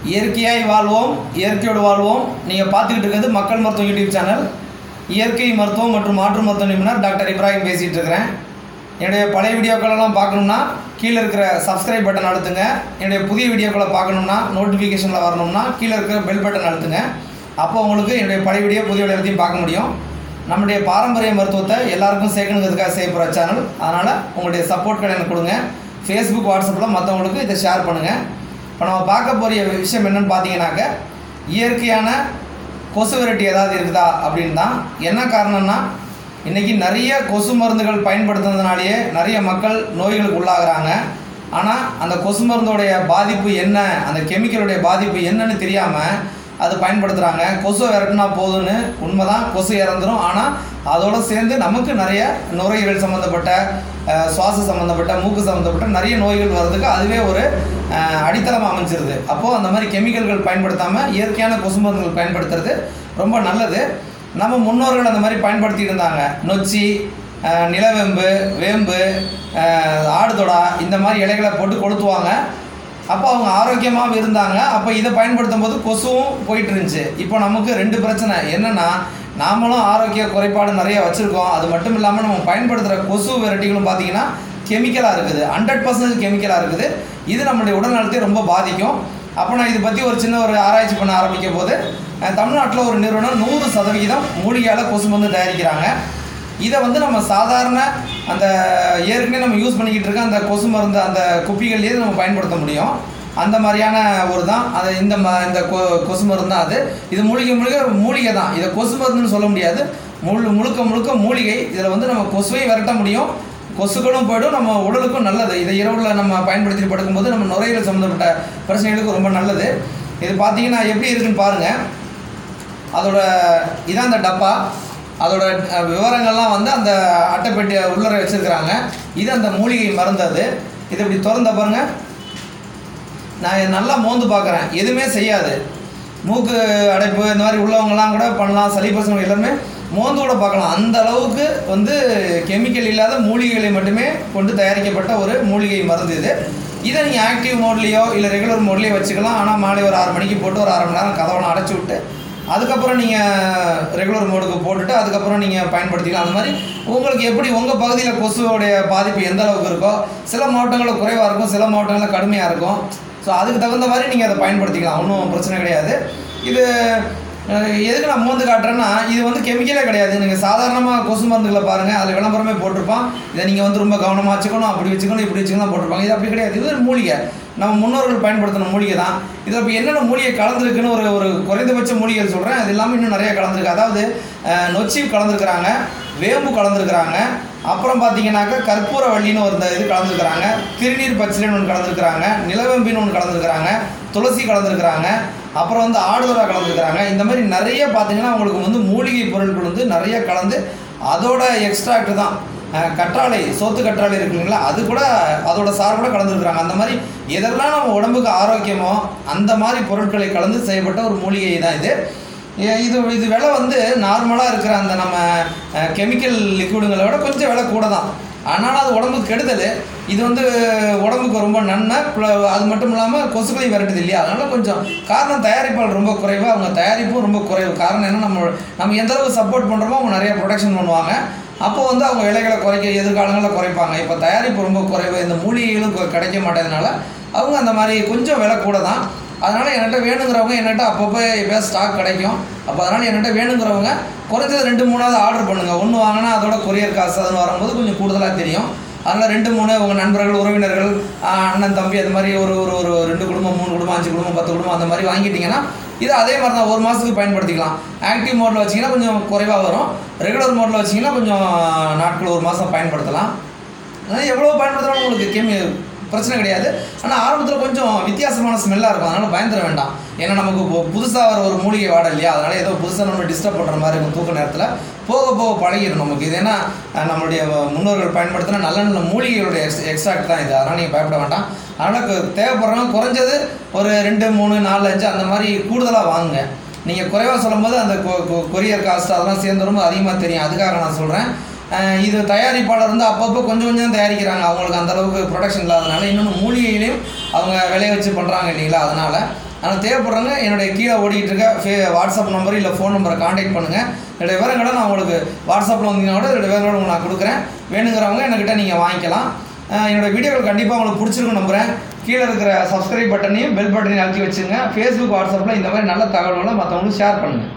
இயற்கையாய் வாழ்வோம் இயற்கையோடு வாழ்வோம் நீங்கள் பார்த்துக்கிட்டு இருக்கிறது மக்கள் மருத்துவம் யூடியூப் சேனல் இயற்கை மருத்துவம் மற்றும் மாற்று மருத்துவ நிபுணர் டாக்டர் இப்ராஹிம் பேசிகிட்டு இருக்கிறேன் என்னுடைய பழைய வீடியோக்களெல்லாம் பார்க்கணும்னா கீழே இருக்கிற சப்ஸ்கிரைப் பட்டன் அழுத்துங்க என்னுடைய புதிய வீடியோக்களை பார்க்கணும்னா நோட்டிஃபிகேஷனில் வரணும்னா கீழே இருக்கிற பெல் பட்டன் அழுத்துங்க அப்போ உங்களுக்கு என்னுடைய பழைய வீடியோ புதிய வீடியோ எல்லாத்தையும் பார்க்க முடியும் நம்முடைய பாரம்பரிய மருத்துவத்தை எல்லாருக்கும் சேர்க்கணுங்கிறதுக்காக செய்ய போகிற சேனல் அதனால் உங்களுடைய சப்போர்ட்களை எனக்கு கொடுங்க ஃபேஸ்புக் வாட்ஸ்அப்பில் மற்றவங்களுக்கு இதை ஷேர் பண்ணுங்கள் இப்போ நம்ம பார்க்க போகிற விஷயம் என்னன்னு பார்த்தீங்கன்னாக்க இயற்கையான கொசு விரட்டி ஏதாவது இருக்குதா அப்படின்னு தான் என்ன காரணம்னா இன்றைக்கி நிறைய கொசு மருந்துகள் பயன்படுத்துனதுனாலேயே நிறைய மக்கள் நோய்களுக்கு உள்ளாகிறாங்க ஆனால் அந்த கொசு மருந்தோடைய பாதிப்பு என்ன அந்த கெமிக்கலுடைய பாதிப்பு என்னன்னு தெரியாமல் அது பயன்படுத்துகிறாங்க கொசு விரட்டினா போதும்னு உண்மைதான் கொசு இறந்துரும் ஆனால் அதோடு சேர்ந்து நமக்கு நிறைய நுரையீரல் சம்மந்தப்பட்ட அஹ், சுவாச சம்மந்தப்பட்ட மூக்கு சம்மந்தப்பட்ட நிறைய நோய்கள் வர்றதுக்கு அதுவே ஒரு அஹ், அடித்தளம் அமைஞ்சிருது அப்போது அந்த மாதிரி கெமிக்கல்கள் பயன்படுத்தாமல் இயற்கையான கொசு மருந்துகள் பயன்படுத்துறது ரொம்ப நல்லது நம்ம முன்னோர்கள் அந்த மாதிரி பயன்படுத்திட்டு இருந்தாங்க நொச்சி அஹ், நிலவேம்பு வேம்பு அஹ், ஆடுதொடா இந்த மாதிரி இலைகளை போட்டு கொளுத்துவாங்க அப்போ அவங்க ஆரோக்கியமாகவும் இருந்தாங்க அப்போ இதை பயன்படுத்தும் போது கொசுவும் போயிட்டு இருந்துச்சு இப்போ நமக்கு ரெண்டு பிரச்சனை என்னென்னா நாமளும் ஆரோக்கிய குறைபாடு நிறைய வச்சுருக்கோம் அது மட்டும் இல்லாமல் நம்ம பயன்படுத்துகிற கொசு வெரைட்டிகளும் பார்த்தீங்கன்னா கெமிக்கலாக இருக்குது ஹண்ட்ரட் பர்சன்டேஜ் கெமிக்கலாக இருக்குது இது நம்மளுடைய உடல் நலத்தை ரொம்ப பாதிக்கும் அப்போ நான் இதை பற்றி ஒரு சின்ன ஒரு ஆராய்ச்சி பண்ண ஆரம்பிக்க போது அஹ், தமிழ்நாட்டில் ஒரு நிறுவனம் நூறு சதவிகிதம் மூலிகையால் கொசு மருந்து தயாரிக்கிறாங்க இதை வந்து நம்ம சாதாரண அந்த ஏற்கனவே நம்ம யூஸ் பண்ணிக்கிட்டு இருக்க அந்த கொசு மருந்து அந்த குப்பிகள்லேயே நம்ம பயன்படுத்த முடியும் அந்த மாதிரியான ஒரு தான் அது இந்த ம இந்த கொ கொசு மருந்து தான் அது இது மூலிகை மூலிகை மூலிகை தான் இதை கொசு மருந்துன்னு சொல்ல முடியாது முழு முழுக்க முழுக்க மூலிகை இதில் வந்து நம்ம கொசுவை விரட்ட முடியும் கொசுக்களும் போய்டும் நம்ம உடலுக்கும் நல்லது இதை இரவில் நம்ம பயன்படுத்தி படுக்கும்போது நம்ம நுரையீரல் சம்மந்தப்பட்ட பிரச்சனைகளுக்கு ரொம்ப நல்லது இது பார்த்தீங்கன்னா எப்படி இருக்குன்னு பாருங்கள் அதோட இதான் அந்த டப்பா அதோட அஹ், விவரங்கள்லாம் வந்து அந்த அட்டைப்பெட்டி உள்ளர வச்சுருக்கிறாங்க இது அந்த மூலிகை மருந்து அது இது இப்படி திறந்த பாருங்க நான் இதை நல்லா மோந்து பார்க்குறேன் எதுவுமே செய்யாது மூக்கு அடைப்பு இந்த மாதிரி உள்ளவங்கலாம் கூட பண்ணலாம் சளி பசங்க எல்லாருமே மோந்து கூட பார்க்கலாம் அந்த அளவுக்கு வந்து கெமிக்கல் இல்லாத மூலிகைகளை மட்டுமே கொண்டு தயாரிக்கப்பட்ட ஒரு மூலிகை மருந்து இது இதை நீங்கள் ஆக்டிவ் மோட்லேயோ இல்லை ரெகுலர் மோட்லேயோ வச்சுக்கலாம் ஆனால் மாலை ஒரு ஆறு மணிக்கு போட்டு ஒரு அரை மணி நேரம் கதவெல்லாம் அடைச்சி விட்டு அதுக்கப்புறம் நீங்கள் ரெகுலர் மோடுக்கு போட்டுட்டு அதுக்கப்புறம் நீங்கள் பயன்படுத்திக்கலாம் அந்த மாதிரி உங்களுக்கு எப்படி உங்கள் பகுதியில் கொசுவோடைய பாதிப்பு எந்த அளவுக்கு இருக்கோ சில மாவட்டங்களில் குறைவாக இருக்கும் சில மாவட்டங்களில் கடுமையாக இருக்கும் ஸோ அதுக்கு தகுந்த மாதிரி நீங்கள் அதை பயன்படுத்திக்கலாம் ஒன்றும் பிரச்சனை கிடையாது இது அஹ், எதுக்கு நான் மோந்து காட்டுறேன்னா இது வந்து கெமிக்கலே கிடையாது நீங்கள் சாதாரணமாக கொசு மருந்துகளை பாருங்கள் அதில் விளம்பரமே போட்டிருப்பான் இதை நீங்கள் வந்து ரொம்ப கவனமாக வச்சுக்கணும் அப்படி வச்சுக்கணும் இப்படி வச்சுக்கணும் போட்டிருப்பாங்க இது அப்படி கிடையாது இது ஒரு மூலிகை நம்ம முன்னோர்கள் பயன்படுத்தின மூலிகை தான் இதில் இப்போ என்னென்ன மூலிகை கலந்துருக்குன்னு ஒரு ஒரு குறைந்தபட்ச மூலிகை சொல்கிறேன் அது இல்லாமல் இன்னும் நிறைய கலந்துருக்கு அதாவது அஹ், நொச்சி கலந்துருக்குறாங்க வேம்பு கலந்துருக்குறாங்க அப்புறம் பார்த்தீங்கன்னாக்கா கற்பூர வள்ளின்னு ஒரு இந்த இது கலந்துருக்குறாங்க திருநீர் பச்சிலைன்னு ஒன்று கலந்துருக்குறாங்க நிலவேம்பின்னு ஒன்று கலந்துருக்குறாங்க துளசி கலந்துருக்குறாங்க அப்புறம் வந்து ஆடுதுரா கலந்துருக்குறாங்க இந்த மாதிரி நிறைய பார்த்தீங்கன்னா உங்களுக்கு வந்து மூலிகை பொருட்கள் வந்து நிறைய கலந்து அதோட எக்ஸ்ட்ராக்ட் தான் அஹ், கற்றாழை சோத்து கற்றாழை இருக்கு இல்லைங்களா அது கூட அதோட சார் கூட கலந்துருக்குறாங்க அந்த மாதிரி எதெல்லாம் நம்ம உடம்புக்கு ஆரோக்கியமோ அந்த மாதிரி பொருட்களை கலந்து செய்யப்பட்ட ஒரு மூலிகை தான் இது ஏ- இது இது விலை வந்து நார்மலாக இருக்கிற அந்த நம்ம கெமிக்கல் லிக்விடுங்களை விட கொஞ்சம் விலை கூட தான் ஆனாலும் அது உடம்புக்கு கெடுதல் இது வந்து உடம்புக்கு ரொம்ப நன்மை ப்ள- அது மட்டும் இல்லாமல் கொசுக்களையும் விரட்டுது இல்லையா அதனால கொஞ்சம் காரணம் தயாரிப்பாளர் ரொம்ப குறைவு அவங்க தயாரிப்பும் ரொம்ப குறைவு காரணம் என்ன நம்ம நம்ம எந்த அளவுக்கு சப்போர்ட் பண்ணுறோமோ அவங்க நிறைய ப்ரொடக்ஷன் பண்ணுவாங்க அப்போ வந்து அவங்க விலைகளை குறைக்க எதிர்காலங்களில் குறைப்பாங்க இப்போ தயாரிப்பு ரொம்ப குறைவு இந்த மூலிகைகளும் கொ- கிடைக்க மாட்டேதுனால அவங்க அந்த மாதிரி கொஞ்சம் விலை கூட தான் அதனால் என்கிட்ட வேணுங்கிறவங்க என்கிட்ட அப்பப்போ எப்போ ஸ்டாக் கிடைக்கும் அப்போ அதனால் என்கிட்ட வேணுங்கிறவங்க குறைஞ்சது ரெண்டு மூணாவது ஆர்டர் பண்ணுங்கள் ஒன்று வாங்கினா அதோட கொரியர் காசு அதுன்னு வரும்போது கொஞ்சம் கூடுதலாக தெரியும் அதனால் ரெண்டு மூணு உங்கள் நண்பர்கள் உறவினர்கள் ஆஹ், அண்ணன் தம்பி அது மாதிரி ஒரு ஒரு ஒரு ரெண்டு குடும்பம் மூணு குடும்பம் அஞ்சு குடும்பம் பத்து குடும்பம் அந்த மாதிரி வாங்கிட்டீங்கன்னா இது அதே மாதிரி தான் ஒரு மாதத்துக்கு பயன்படுத்திக்கலாம் ஆக்டிவ் மோடில் வச்சிங்கன்னா கொஞ்சம் குறைவாக வரும் ரெகுலர் மோடில் வச்சிங்கன்னா கொஞ்சம் நாட்கள் ஒரு மாதம் பயன்படுத்தலாம் அதனால் எவ்வளோ பயன்படுத்தினாலும் உங்களுக்கு கெமி பிரச்சனை கிடையாது ஆனால் ஆரம்பத்தில் கொஞ்சம் வித்தியாசமான ஸ்மெல்லாக இருக்கும் அதனால் பயந்துட வேண்டாம் ஏன்னா நமக்கு இப்போ புதுசாக வர ஒரு மூலிகை வாடை இல்லையா அதனால் ஏதோ புதுசாக நம்ம டிஸ்டர்ப் பண்ணுற மாதிரி இருக்கும் தூக்க நேரத்தில் போக போக பழகிடும் நமக்கு இது ஏன்னா அஹ், நம்மளுடைய முன்னோர்கள் பயன்படுத்தின நல்ல நல்ல மூலிகைகளுடைய எக்ஸ் எக்ஸ்ட்ராக்ட் தான் இது அதனால் நீங்கள் பயப்பட வேண்டாம் அதனால் கு- தேவைப்படுறவங்க குறைஞ்சது ஒரு ரெண்டு மூணு நாலு அஞ்சு அந்த மாதிரி கூடுதலாக வாங்குங்க நீங்கள் குறைவாக சொல்லும்போது அந்த கொ- கொ- கொரியர் காஸ்ட் அதெல்லாம் சேர்ந்து ரொம்ப அதிகமாக தெரியும் அதுக்காக நான் சொல்கிறேன் அஹ் இது தயாரிப்பாளர் வந்து அப்பப்போ கொஞ்சம் கொஞ்சம் தயாரிக்கிறாங்க அவங்களுக்கு அந்த அளவுக்கு ப்ரொடக்ஷன் இல்லாதனால இன்னொன்று மூலிகையிலையும் அவங்க விளைய வச்சு பண்ணுறாங்க இல்லைங்களா அதனால் ஆனால் தேவைப்படுறவங்க என்னுடைய கீழே ஓடிக்கிட்டு இருக்க ஃபே வாட்ஸ்அப் நம்பர் இல்லை ஃபோன் நம்பரை காண்டாக்ட் பண்ணுங்கள் என்னுடைய விவரங்களை நான் உங்களுக்கு வாட்ஸ்அப்பில் வந்தீங்கன்னா கூட என்னுடைய விவரங்களை உங்களுக்கு நான் கொடுக்குறேன் வேணுங்கிறவங்க என்கிட்ட நீங்கள் வாங்கிக்கலாம் அஹ் என்னோட வீடியோக்கள் கண்டிப்பாக உங்களுக்கு பிடிச்சிருக்கும் நம்புகிறேன் கீழே இருக்கிற சப்ஸ்கிரைப் பட்டனையும் பெல் பட்டனையும் அழுத்தி வச்சுங்க ஃபேஸ்புக் வாட்ஸ்அப்பில் இந்த மாதிரி நல்ல தகவல்களை மற்றவங்களுக்கு ஷேர் பண்ணுங்கள்